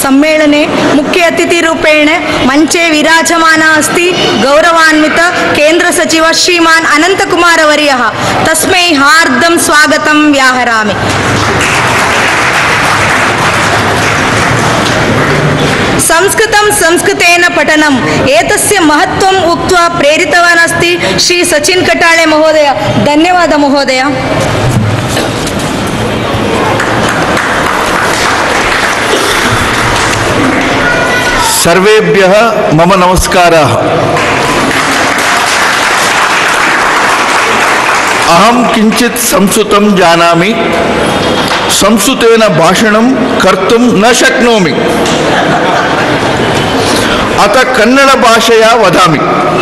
सम्मेलने मुख्य अतिथिरूपेण मञ्चे विराजमानः अस्ति गौरवान्वित केन्द्रसचिवः श्रीमान् अनन्तकुमारवर्यः तस्मै हार्दं स्वागतं व्याहरामि संस्कृतं संस्कृतेन पठनम् एतस्य महत्त्वम् उक्त्वा प्रेरितवान् अस्ति श्री सचिन् कटाळे महोदय धन्यवाद महोदय सर्वेभ्यः मम नमस्काराः अहं किञ्चित् संस्कृतं जानामि संस्कृतेन भाषणं कर्तुं न शक्नोमि ಅತ ಕನ್ನಡ ಭಾಷೆಯ ವದಾಮಿ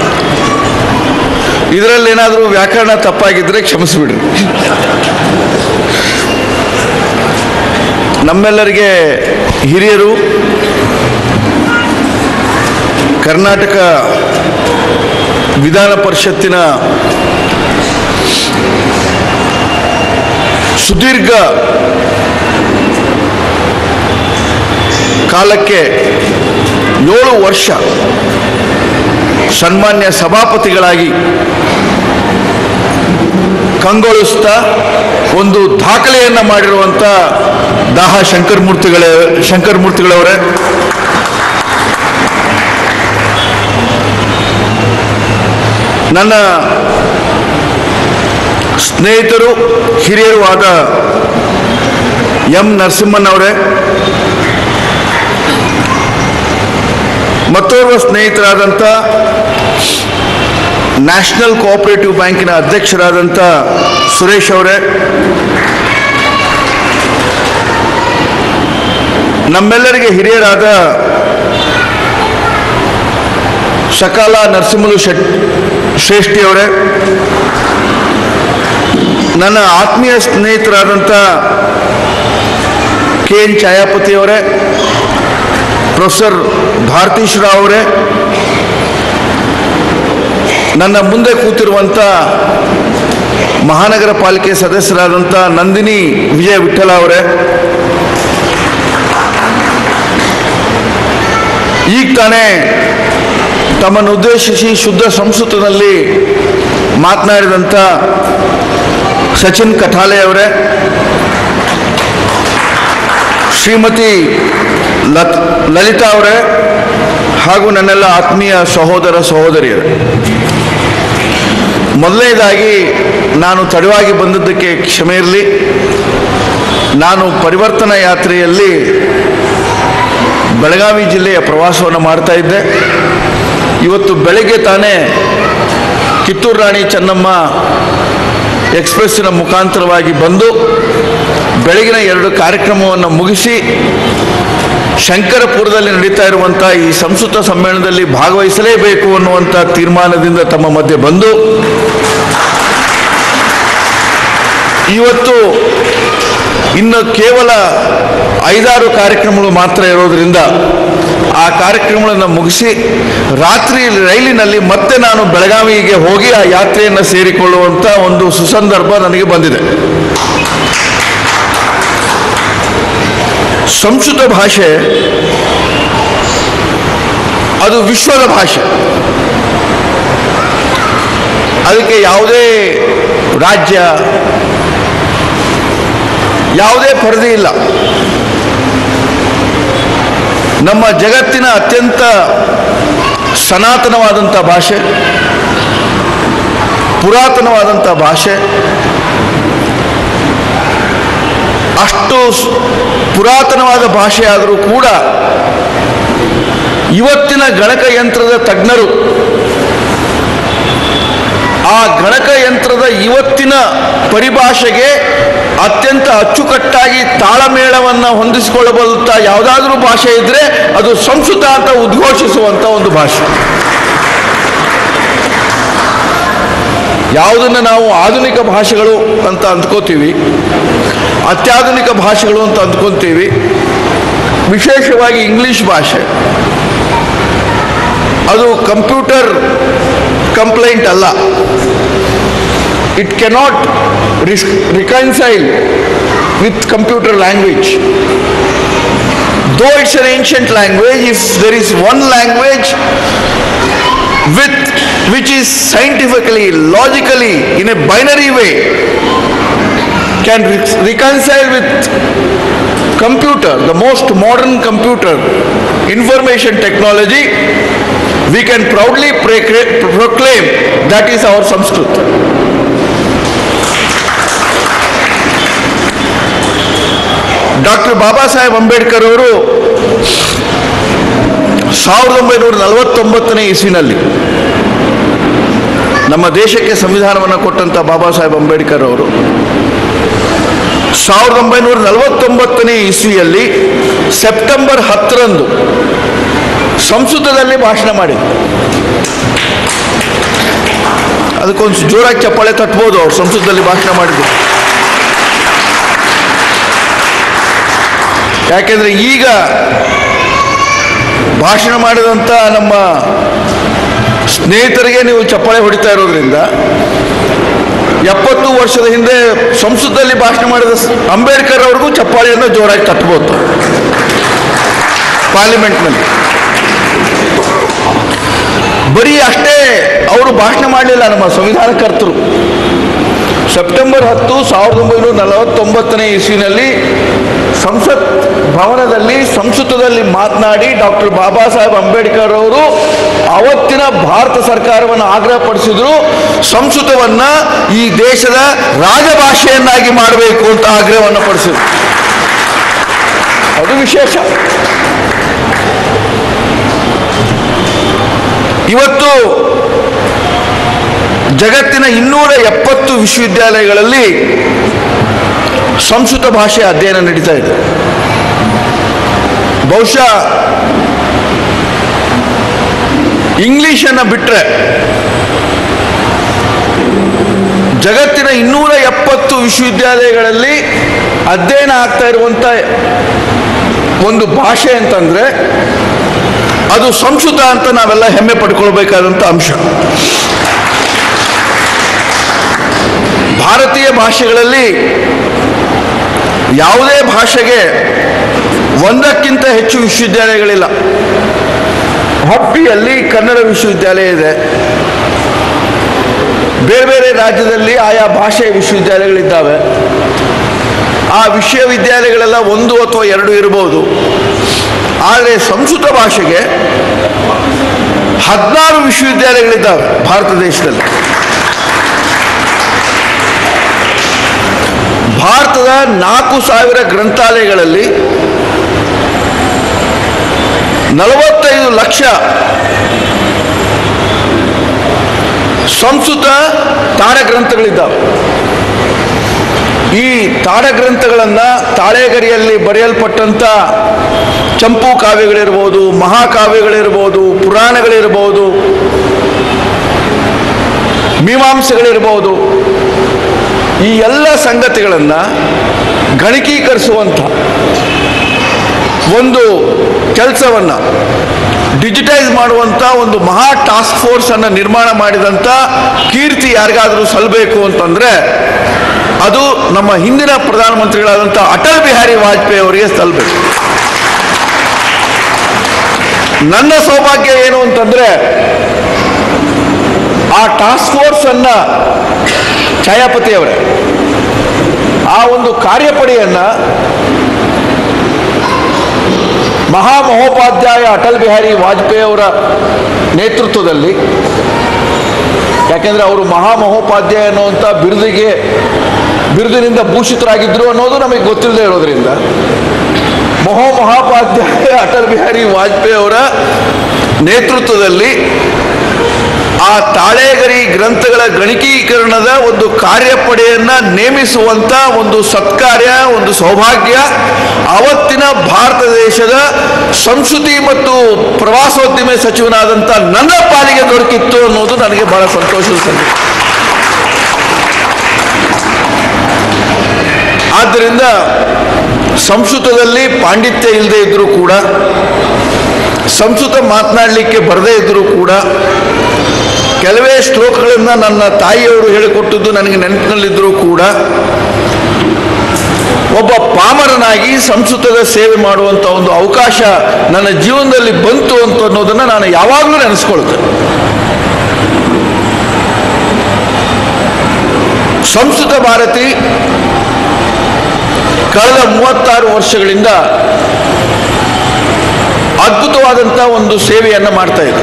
ಇದರಲ್ಲೇನಾದರೂ ವ್ಯಾಕರಣ ತಪ್ಪಾಗಿದ್ದರೆ ಕ್ಷಮಿಸಿಬಿಡ್ರಿ ನಮ್ಮೆಲ್ಲರಿಗೆ ಹಿರಿಯರು ಕರ್ನಾಟಕ ವಿಧಾನ ಪರಿಷತ್ತಿನ ಸುದೀರ್ಘ ಕಾಲಕ್ಕೆ ಏಳು ವರ್ಷ ಸನ್ಮಾನ್ಯ ಸಭಾಪತಿಗಳಾಗಿ ಕಂಗೊಳಿಸ್ತಾ ಒಂದು ದಾಖಲೆಯನ್ನು ಮಾಡಿರುವಂಥ ದಾಹ ಶಂಕರಮೂರ್ತಿಗಳ ಶಂಕರಮೂರ್ತಿಗಳವರೇ ನನ್ನ ಸ್ನೇಹಿತರು ಹಿರಿಯರು ಆದ ಎಂ ನರಸಿಂಹನವರೇ ಮತ್ತೋರ್ವ ಸ್ನೇಹಿತರಾದಂಥ ನ್ಯಾಷನಲ್ ಕೋಆಪರೇಟಿವ್ ಬ್ಯಾಂಕಿನ ಅಧ್ಯಕ್ಷರಾದಂಥ ಸುರೇಶ್ ಅವರೇ ನಮ್ಮೆಲ್ಲರಿಗೆ ಹಿರಿಯರಾದ ಶಕಾಲ ನರಸಿಂಹಲು ಶೆಟ್ ಶ್ರೇಷ್ಠಿ ಅವರೇ ನನ್ನ ಆತ್ಮೀಯ ಸ್ನೇಹಿತರಾದಂಥ ಕೆ ಎನ್ ಛಾಯಾಪತಿ ಅವರೇ ಪ್ರೊಫೆಸರ್ ಭಾರತೀಶ್ ರಾವ್ ಅವರೇ ನನ್ನ ಮುಂದೆ ಕೂತಿರುವಂಥ ಮಹಾನಗರ ಪಾಲಿಕೆ ಸದಸ್ಯರಾದಂಥ ನಂದಿನಿ ವಿಜಯ ವಿಠಲ ಅವರೇ ಈಗ ತಾನೇ ತಮ್ಮನ್ನು ಉದ್ದೇಶಿಸಿ ಶುದ್ಧ ಸಂಸ್ಕೃತದಲ್ಲಿ ಮಾತನಾಡಿದಂಥ ಸಚಿನ್ ಕಠಾಲೆ ಅವರೇ ಶ್ರೀಮತಿ ಲತ್ ಲಲಿತಾ ಅವರೇ ಹಾಗೂ ನನ್ನೆಲ್ಲ ಆತ್ಮೀಯ ಸಹೋದರ ಸಹೋದರಿಯರೇ ಮೊದಲನೇದಾಗಿ ನಾನು ತಡವಾಗಿ ಬಂದದ್ದಕ್ಕೆ ಕ್ಷಮೆ ಇರಲಿ ನಾನು ಪರಿವರ್ತನಾ ಯಾತ್ರೆಯಲ್ಲಿ ಬೆಳಗಾವಿ ಜಿಲ್ಲೆಯ ಪ್ರವಾಸವನ್ನು ಮಾಡ್ತಾ ಇದ್ದೆ ಇವತ್ತು ಬೆಳಗ್ಗೆ ತಾನೇ ಕಿತ್ತೂರು ರಾಣಿ ಚೆನ್ನಮ್ಮ ಎಕ್ಸ್ಪ್ರೆಸ್ಸಿನ ಮುಖಾಂತರವಾಗಿ ಬಂದು ಬೆಳಗಿನ ಎರಡು ಕಾರ್ಯಕ್ರಮವನ್ನು ಮುಗಿಸಿ ಶಂಕರಪುರದಲ್ಲಿ ನಡೀತಾ ಇರುವಂಥ ಈ ಸಂಸ್ಕೃತ ಸಮ್ಮೇಳನದಲ್ಲಿ ಭಾಗವಹಿಸಲೇಬೇಕು ಅನ್ನುವಂಥ ತೀರ್ಮಾನದಿಂದ ತಮ್ಮ ಮಧ್ಯೆ ಬಂದು ಇವತ್ತು ಇನ್ನು ಕೇವಲ ಐದಾರು ಕಾರ್ಯಕ್ರಮಗಳು ಮಾತ್ರ ಇರೋದರಿಂದ ಆ ಕಾರ್ಯಕ್ರಮಗಳನ್ನು ಮುಗಿಸಿ ರಾತ್ರಿ ರೈಲಿನಲ್ಲಿ ಮತ್ತೆ ನಾನು ಬೆಳಗಾವಿಗೆ ಹೋಗಿ ಆ ಯಾತ್ರೆಯನ್ನು ಸೇರಿಕೊಳ್ಳುವಂಥ ಒಂದು ಸುಸಂದರ್ಭ ನನಗೆ ಬಂದಿದೆ ಸಂಸ್ಕೃತ ಭಾಷೆ ಅದು ವಿಶ್ವದ ಭಾಷೆ ಅದಕ್ಕೆ ಯಾವುದೇ ರಾಜ್ಯ ಯಾವುದೇ ಪರಿಧಿ ಇಲ್ಲ ನಮ್ಮ ಜಗತ್ತಿನ ಅತ್ಯಂತ ಸನಾತನವಾದಂಥ ಭಾಷೆ ಪುರಾತನವಾದಂಥ ಭಾಷೆ ಅಷ್ಟು ಸ್- ಪುರಾತನವಾದ ಭಾಷೆ ಆದರೂ ಕೂಡ ಇವತ್ತಿನ ಗಣಕಯಂತ್ರದ ತಜ್ಞರು ಆ ಗಣಕಯಂತ್ರದ ಇವತ್ತಿನ ಪರಿಭಾಷೆಗೆ ಅತ್ಯಂತ ಅಚ್ಚುಕಟ್ಟಾಗಿ ತಾಳಮೇಳವನ್ನು ಹೊಂದಿಸಿಕೊಳ್ಳಬಲ್ಲಂಥ ಯಾವುದಾದ್ರೂ ಭಾಷೆ ಇದ್ದರೆ ಅದು ಸಂಸ್ಕೃತ ಅಂತ ಉದ್ಘೋಷಿಸುವಂಥ ಒಂದು ಭಾಷೆ ಯಾವುದನ್ನು ನಾವು ಆಧುನಿಕ ಭಾಷೆಗಳು ಅಂತ ಅಂದ್ಕೋತೀವಿ ಅತ್ಯಾಧುನಿಕ ಭಾಷೆಗಳು ಅಂತ ಅಂದ್ಕೊತೀವಿ ವಿಶೇಷವಾಗಿ ಇಂಗ್ಲಿಷ್ ಭಾಷೆ ಅದು ಕಂಪ್ಯೂಟರ್ ಕಂಪ್ಲೈಂಟ್ ಅಲ್ಲ it cannot reconcile with computer language though it's an ancient language, if there is one language with which is scientifically, logically, in a binary way, can re- reconcile with computer, the most modern computer, information technology, we can proudly pre- proclaim that is our Sanskrit. Doctor Baba Saheb Ambedkar ಅವರು ಸಾವಿರದ ಒಂಬೈನೂರ ನಲವತ್ತೊಂಬತ್ತನೇ ಇಸ್ವಿನಲ್ಲಿ ನಮ್ಮ ದೇಶಕ್ಕೆ ಸಂವಿಧಾನವನ್ನು ಕೊಟ್ಟಂಥ ಬಾಬಾ ಸಾಹೇಬ್ ಅಂಬೇಡ್ಕರ್ ಅವರು ಸಾವಿರದ ಒಂಬೈನೂರ ನಲವತ್ತೊಂಬತ್ತನೇ ಇಸ್ವಿಯಲ್ಲಿ ಸೆಪ್ಟೆಂಬರ್ ಹತ್ತರಂದು ಸಂಸ್ಕೃತದಲ್ಲಿ ಭಾಷಣ ಮಾಡಿದ್ರು ಅದಕ್ಕೊಂದು ಜೋರಾಗಿ ಚಪ್ಪಾಳೆ ತಟ್ಬೋದು ಅವ್ರು ಸಂಸ್ಕೃತದಲ್ಲಿ ಭಾಷಣ ಮಾಡಿದ್ರು ಯಾಕೆಂದ್ರೆ ಈಗ ಭಾಷಣ ಮಾಡಿದಂಥ ನಮ್ಮ ಸ್ನೇಹಿತರಿಗೆ ನೀವು ಚಪ್ಪಾಳೆ ಹೊಡಿತಾ ಇರೋದ್ರಿಂದ ಎಪ್ಪತ್ತು ವರ್ಷದ ಹಿಂದೆ ಸಂಸ್ಕೃತದಲ್ಲಿ ಭಾಷಣ ಮಾಡಿದ ಸ್- ಅಂಬೇಡ್ಕರ್ ಅವ್ರಿಗೂ ಚಪ್ಪಾಳೆಯನ್ನು ಜೋರಾಗಿ ತಟ್ಬೋದು ಪಾರ್ಲಿಮೆಂಟ್ನಲ್ಲಿ ಬರೀ ಅಷ್ಟೇ ಅವರು ಭಾಷಣ ಮಾಡಲಿಲ್ಲ ನಮ್ಮ ಸಂವಿಧಾನಕರ್ತರು ಸೆಪ್ಟೆಂಬರ್ ಹತ್ತು ಸಾವಿರದ ಒಂಬೈನೂರ ನಲವತ್ತೊಂಬತ್ತನೇ ಇಸ್ವಿನಲ್ಲಿ ಸಂಸತ್ ಭವನದಲ್ಲಿ ಸಂಸ್ಕೃತದಲ್ಲಿ ಮಾತನಾಡಿ ಡಾಕ್ಟರ್ ಬಾಬಾ ಸಾಹೇಬ್ ಅಂಬೇಡ್ಕರ್ ಅವರು ಅವತ್ತಿನ ಭಾರತ ಸರ್ಕಾರವನ್ನು ಆಗ್ರಹಪಡಿಸಿದ್ರು ಸಂಸ್ಕೃತವನ್ನ ಈ ದೇಶದ ರಾಜಭಾಷೆಯನ್ನಾಗಿ ಮಾಡಬೇಕು ಅಂತ ಆಗ್ರಹವನ್ನು ಪಡಿಸಿದ್ರು ಅದು ವಿಶೇಷ ಇವತ್ತು ಜಗತ್ತಿನ ಇನ್ನೂರ ಎಪ್ಪತ್ತು ವಿಶ್ವವಿದ್ಯಾಲಯಗಳಲ್ಲಿ ಸಂಸ್ಕೃತ ಭಾಷೆ ಅಧ್ಯಯನ ನಡೀತಾ ಇದೆ ಬಹುಶಃ ಇಂಗ್ಲಿಷನ್ನು ಬಿಟ್ಟರೆ ಜಗತ್ತಿನ ಇನ್ನೂರ ಎಪ್ಪತ್ತು ವಿಶ್ವವಿದ್ಯಾಲಯಗಳಲ್ಲಿ ಅಧ್ಯಯನ ಆಗ್ತಾ ಇರುವಂಥ ಒಂದು ಭಾಷೆ ಅಂತಂದ್ರೆ ಅದು ಸಂಸ್ಕೃತ ಅಂತ ನಾವೆಲ್ಲ ಹೆಮ್ಮೆ ಪಡ್ಕೊಳ್ಬೇಕಾದಂಥ ಅಂಶ ಭಾರತೀಯ ಭಾಷೆಗಳಲ್ಲಿ ಯಾವುದೇ ಭಾಷೆಗೆ ಒಂದಕ್ಕಿಂತ ಹೆಚ್ಚು ವಿಶ್ವವಿದ್ಯಾಲಯಗಳಿಲ್ಲ ಹಂಪಿಯಲ್ಲಿ ಕನ್ನಡ ವಿಶ್ವವಿದ್ಯಾಲಯ ಇದೆ ಬೇರೆ ಬೇರೆ ರಾಜ್ಯದಲ್ಲಿ ಆಯಾ ಭಾಷೆಯ ವಿಶ್ವವಿದ್ಯಾಲಯಗಳಿದ್ದಾವೆ ಆ ವಿಶ್ವವಿದ್ಯಾಲಯಗಳೆಲ್ಲ ಒಂದು ಅಥವಾ ಎರಡು ಇರಬಹುದು ಆದರೆ ಸಂಸ್ಕೃತ ಭಾಷೆಗೆ ಹದಿನಾರು ವಿಶ್ವವಿದ್ಯಾಲಯಗಳಿದ್ದಾವೆ ಭಾರತ ದೇಶದಲ್ಲಿ ಭಾರತದ ನಾಲ್ಕು ಸಾವಿರ ಗ್ರಂಥಾಲಯಗಳಲ್ಲಿ ನಲವತ್ತೈದು ಲಕ್ಷ ಸಂಸ್ಕೃತ ತಾಳಗ್ರಂಥಗಳಿದ್ದಾವೆ ಈ ತಾಳಗ್ರಂಥಗಳನ್ನು ತಾಳೆಗರಿಯಲ್ಲಿ ಬರೆಯಲ್ಪಟ್ಟಂಥ ಚಂಪು ಕಾವ್ಯಗಳಿರ್ಬೋದು ಮಹಾಕಾವ್ಯಗಳಿರ್ಬೋದು ಪುರಾಣಗಳಿರ್ಬೋದು ಮೀಮಾಂಸೆಗಳಿರ್ಬೋದು ಈ ಎಲ್ಲ ಸಂಗತಿಗಳನ್ನು ಗಣಕೀಕರಿಸುವಂಥ ಒಂದು ಕೆಲಸವನ್ನು ಡಿಜಿಟೈಸ್ ಮಾಡುವಂಥ ಒಂದು ಮಹಾ ಟಾಸ್ಕ್ ಫೋರ್ಸ್ ಅನ್ನು ನಿರ್ಮಾಣ ಮಾಡಿದಂಥ ಕೀರ್ತಿ ಯಾರಿಗಾದರೂ ಸಲ್ಲಬೇಕು ಅಂತಂದ್ರೆ ಅದು ನಮ್ಮ ಹಿಂದಿನ ಪ್ರಧಾನಮಂತ್ರಿಗಳಾದಂಥ ಅಟಲ್ ಬಿಹಾರಿ ವಾಜಪೇಯಿ ಅವರಿಗೆ ಸಲ್ಲಬೇಕು ನನ್ನ ಸೌಭಾಗ್ಯ ಏನು ಅಂತಂದ್ರೆ ಆ ಟಾಸ್ಕ್ ಫೋರ್ಸ್ ಅನ್ನ ಛಾಯಾಪತಿ ಅವರೇ ಆ ಒಂದು ಕಾರ್ಯಪಡೆಯನ್ನ ಮಹಾಮಹೋಪಾಧ್ಯಾಯ ಅಟಲ್ ಬಿಹಾರಿ ವಾಜಪೇಯಿ ಅವರ ನೇತೃತ್ವದಲ್ಲಿ ಯಾಕೆಂದ್ರೆ ಅವರು ಮಹಾಮಹೋಪಾಧ್ಯಾಯ ಅನ್ನುವಂಥ ಬಿರುದಿಗೆ ಬಿರುದಿನಿಂದ ಭೂಷಿತರಾಗಿದ್ರು ಅನ್ನೋದು ನಮಗೆ ಗೊತ್ತಿಲ್ಲದೆ ಇರೋದ್ರಿಂದ ಮಹೋ ಮಹಾಪಾಧ್ಯಾಯ ಅಟಲ್ ಬಿಹಾರಿ ವಾಜಪೇಯಿ ಅವರ ನೇತೃತ್ವದಲ್ಲಿ ಆ ತಾಳೇಗರಿ ಗ್ರಂಥಗಳ ಗಣಕೀಕರಣದ ಒಂದು ಕಾರ್ಯಪಡೆಯನ್ನ ನೇಮಿಸುವಂತ ಒಂದು ಸತ್ಕಾರ್ಯ ಒಂದು ಸೌಭಾಗ್ಯ ಅವತ್ತಿನ ಭಾರತ ದೇಶದ ಸಂಸ್ಕೃತಿ ಮತ್ತು ಪ್ರವಾಸೋದ್ಯಮ ಸಚಿವನಾದಂಥ ನನ್ನ ಪಾಲಿಗೆ ದೊರಕಿತ್ತು ಅನ್ನೋದು ನನಗೆ ಬಹಳ ಸಂತೋಷದ ಸಂಗತಿ ಆದ್ದರಿಂದ ಸಂಸ್ಕೃತದಲ್ಲಿ ಪಾಂಡಿತ್ಯ ಇಲ್ಲದೆ ಇದ್ರೂ ಕೂಡ ಸಂಸ್ಕೃತ ಮಾತನಾಡಲಿಕ್ಕೆ ಬರದೇ ಇದ್ರೂ ಕೂಡ ಕೆಲವೇ ಶ್ಲೋಕಗಳನ್ನು ನನ್ನ ತಾಯಿಯವರು ಹೇಳಿಕೊಟ್ಟದ್ದು ನನಗೆ ನೆನಪಿನಲ್ಲಿದ್ದರೂ ಕೂಡ ಒಬ್ಬ ಪಾಮರನಾಗಿ ಸಂಸ್ಕೃತದ ಸೇವೆ ಮಾಡುವಂಥ ಒಂದು ಅವಕಾಶ ನನ್ನ ಜೀವನದಲ್ಲಿ ಬಂತು ಅಂತ ಅನ್ನೋದನ್ನು ನಾನು ಯಾವಾಗಲೂ ನೆನೆಸ್ಕೊಳ್ತೇನೆ ಸಂಸ್ಕೃತ ಭಾರತಿ ಕಳೆದ ಮೂವತ್ತಾರು ವರ್ಷಗಳಿಂದ ಅದ್ಭುತವಾದಂಥ ಒಂದು ಸೇವೆಯನ್ನು ಮಾಡ್ತಾ ಇದೆ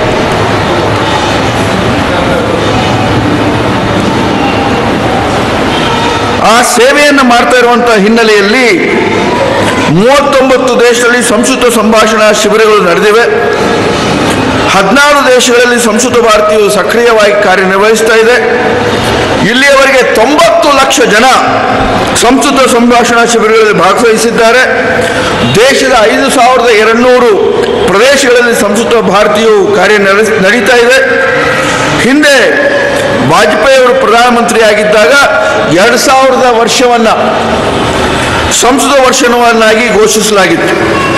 ಆ ಸೇವೆಯನ್ನು ಮಾಡ್ತಾ ಇರುವಂಥ ಹಿನ್ನೆಲೆಯಲ್ಲಿ ಮೂವತ್ತೊಂಬತ್ತು ದೇಶದಲ್ಲಿ ಸಂಸ್ಕೃತ ಸಂಭಾಷಣಾ ಶಿಬಿರಗಳು ನಡೆದಿವೆ ಹದಿನಾರು ದೇಶಗಳಲ್ಲಿ ಸಂಸ್ಕೃತ ಭಾರತೀಯರು ಸಕ್ರಿಯವಾಗಿ ಕಾರ್ಯನಿರ್ವಹಿಸ್ತಾ ಇದೆ ಇಲ್ಲಿಯವರೆಗೆ ತೊಂಬತ್ತು ಲಕ್ಷ ಜನ ಸಂಸ್ಕೃತ ಸಂಭಾಷಣಾ ಶಿಬಿರಗಳಲ್ಲಿ ಭಾಗವಹಿಸಿದ್ದಾರೆ ದೇಶದ ಐದು ಸಾವಿರದ ಎರಡುನೂರು ಪ್ರದೇಶಗಳಲ್ಲಿ ಸಂಸ್ಕೃತ ಭಾರತೀಯರು ಕಾರ್ಯನಿರ್ವಹಿಸ್ ನಡೀತಾ ಇದೆ ಹಿಂದೆ ವಾಜಪೇಯಿ ಅವರು ಪ್ರಧಾನಮಂತ್ರಿ ಆಗಿದ್ದಾಗ ಎರಡು ಸಾವಿರದ ವರ್ಷವನ್ನು ಸಂಸ್ಕೃತ ವರ್ಷವನ್ನಾಗಿ ಘೋಷಿಸಲಾಗಿತ್ತು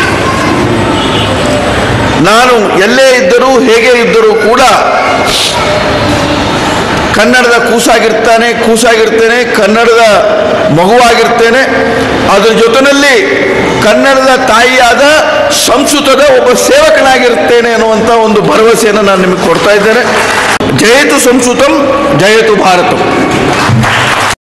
ನಾನು ಎಲ್ಲೇ ಇದ್ದರೂ ಹೇಗೆ ಇದ್ದರೂ ಕೂಡ ಕನ್ನಡದ ಕೂಸಾಗಿರ್ತಾನೆ ಕೂಸಾಗಿರ್ತೇನೆ ಕನ್ನಡದ ಮಗುವಾಗಿರ್ತೇನೆ ಅದ್ರ ಜೊತೆಯಲ್ಲಿ ಕನ್ನಡದ ತಾಯಿಯಾದ ಸಂಸ್ಕೃತದ ಒಬ್ಬ ಸೇವಕನಾಗಿರ್ತೇನೆ ಅನ್ನುವಂಥ ಒಂದು ಭರವಸೆಯನ್ನು ನಾನು ನಿಮಗೆ ಕೊಡ್ತಾ ಇದ್ದೇನೆ ಜಯತು ಸಂಸ್ಕೃತಂ ಜಯತು ಭಾರತಂ